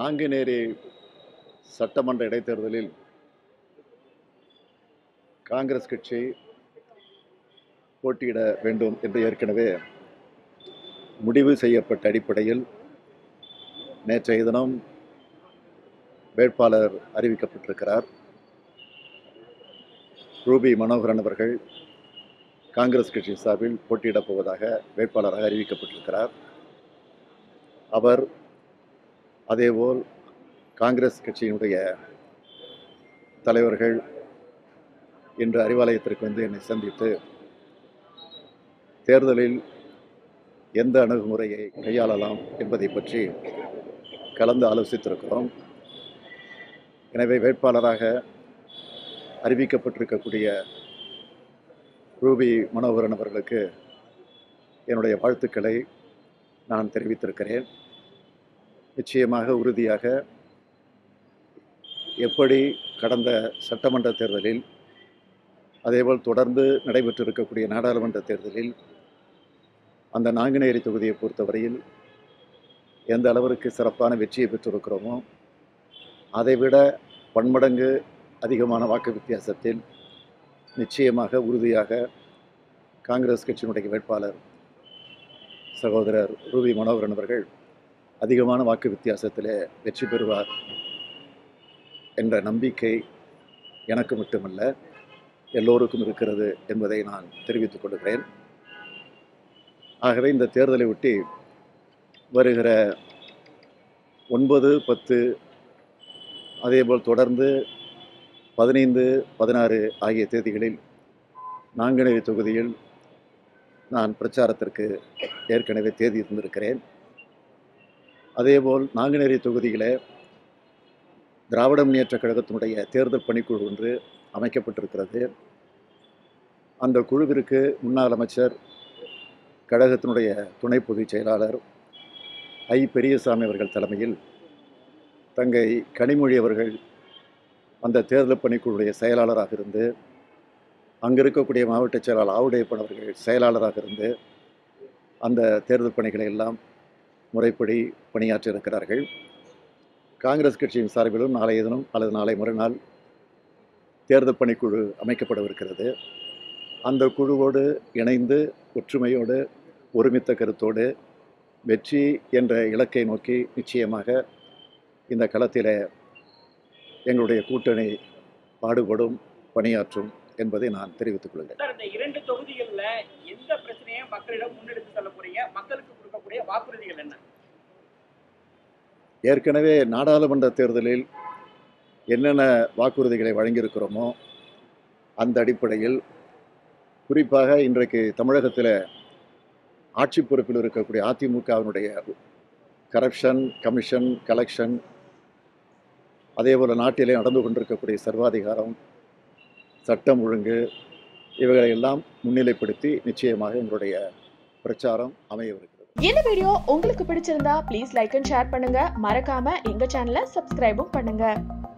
நாங்குநேரி சட்டமன்ற இடைத்தேர்தலில் காங்கிரஸ் கட்சி போட்டியிட வேண்டும் என்று ஏற்கனவே முடிவு செய்யப்பட்ட அடிப்படையில் நேற்றைய தினம் வேட்பாளர் அறிவிக்கப்பட்டிருக்கிறார் ரூபி மனோகரன் அவர்கள் காங்கிரஸ் கட்சி சார்பில் போட்டியிடப் போவதாக வேட்பாளராக அறிவிக்கப்பட்டிருக்கிறார் அவர் அதேபோல் காங்கிரஸ் கட்சியினுடைய தலைவர்கள் இன்று அறிவாலயத்திற்கு வந்து என்னை சந்தித்து தேர்தலில் எந்த அணுகுமுறையை கையாளலாம் என்பதை பற்றி கலந்து ஆலோசித்திருக்கிறோம் எனவே வேட்பாளராக அறிவிக்கப்பட்டிருக்கக்கூடிய ரூபி மனோகரன் அவர்களுக்கு என்னுடைய வாழ்த்துக்களை நான் தெரிவித்திருக்கிறேன் நிச்சயமாக உறுதியாக எப்படி கடந்த சட்டமன்ற தேர்தலில் அதேபோல் தொடர்ந்து நடைபெற்றிருக்கக்கூடிய நாடாளுமன்ற தேர்தலில் அந்த நாங்குநேரி தொகுதியை பொறுத்தவரையில் எந்த அளவிற்கு சிறப்பான வெற்றியை பெற்றிருக்கிறோமோ அதைவிட பன்மடங்கு அதிகமான வாக்கு வித்தியாசத்தில் நிச்சயமாக உறுதியாக காங்கிரஸ் கட்சியினுடைய வேட்பாளர் சகோதரர் ரூபி மனோகரன் அவர்கள் அதிகமான வாக்கு வித்தியாசத்தில் வெற்றி பெறுவார் என்ற நம்பிக்கை எனக்கு மட்டுமல்ல எல்லோருக்கும் இருக்கிறது என்பதை நான் தெரிவித்துக் கொள்கிறேன் ஆகவே இந்த தேர்தலை ஒட்டி வருகிற ஒன்பது பத்து அதேபோல் தொடர்ந்து பதினைந்து பதினாறு ஆகிய தேதிகளில் நாங்குநேரி தொகுதியில் நான் பிரச்சாரத்திற்கு ஏற்கனவே தேதி இருந்திருக்கிறேன் அதேபோல் நாங்குநேரி தொகுதியில் திராவிட முன்னேற்ற கழகத்தினுடைய தேர்தல் பணிக்குழு ஒன்று அமைக்கப்பட்டிருக்கிறது அந்த குழுவிற்கு முன்னாள் அமைச்சர் கழகத்தினுடைய துணை பொதுச் செயலாளர் ஐ பெரியசாமி அவர்கள் தலைமையில் தங்கை கனிமொழி அவர்கள் அந்த தேர்தல் பணிக்குழுடைய செயலாளராக இருந்து அங்கே இருக்கக்கூடிய மாவட்ட செயலாளர் ஆவுடையப்பன் அவர்கள் செயலாளராக இருந்து அந்த தேர்தல் பணிகளை எல்லாம் முறைப்படி பணியாற்றி இருக்கிறார்கள் காங்கிரஸ் கட்சியின் சார்பிலும் நாளைய தினம் அல்லது நாளை மறுநாள் தேர்தல் பணிக்குழு அமைக்கப்படவிருக்கிறது அந்த குழுவோடு இணைந்து ஒற்றுமையோடு ஒருமித்த கருத்தோடு வெற்றி என்ற இலக்கை நோக்கி நிச்சயமாக இந்த களத்தில் எங்களுடைய கூட்டணி பாடுபடும் பணியாற்றும் என்பதை நான் தெரிவித்துக் கொள்கிறேன் சார் இந்த இரண்டு தொகுதிகளில் எந்த பிரச்சனையும் மக்களிடம் முன்னெடுத்து செல்ல போறீங்க மக்களுக்கு கொடுக்கக்கூடிய வாக்குறுதிகள் என்ன ஏற்கனவே நாடாளுமன்ற தேர்தலில் என்னென்ன வாக்குறுதிகளை வழங்கியிருக்கிறோமோ அந்த அடிப்படையில் குறிப்பாக இன்றைக்கு தமிழகத்தில் ஆட்சி பொறுப்பில் இருக்கக்கூடிய அதிமுகவினுடைய கரப்ஷன் கமிஷன் கலெக்ஷன் அதேபோல் நாட்டிலே நடந்து கொண்டிருக்கக்கூடிய சர்வாதிகாரம் சட்டம் ஒழுங்கு இவைகளை எல்லாம் முன்னிலைப்படுத்தி நிச்சயமாக எங்களுடைய பிரச்சாரம் அமையவிருக்கிறது இந்த வீடியோ உங்களுக்கு பிடிச்சிருந்தா ப்ளீஸ் லைக் அண்ட் ஷேர் பண்ணுங்க மறக்காம எங்க சேனலை சப்ஸ்கிரைபும் பண்ணுங்க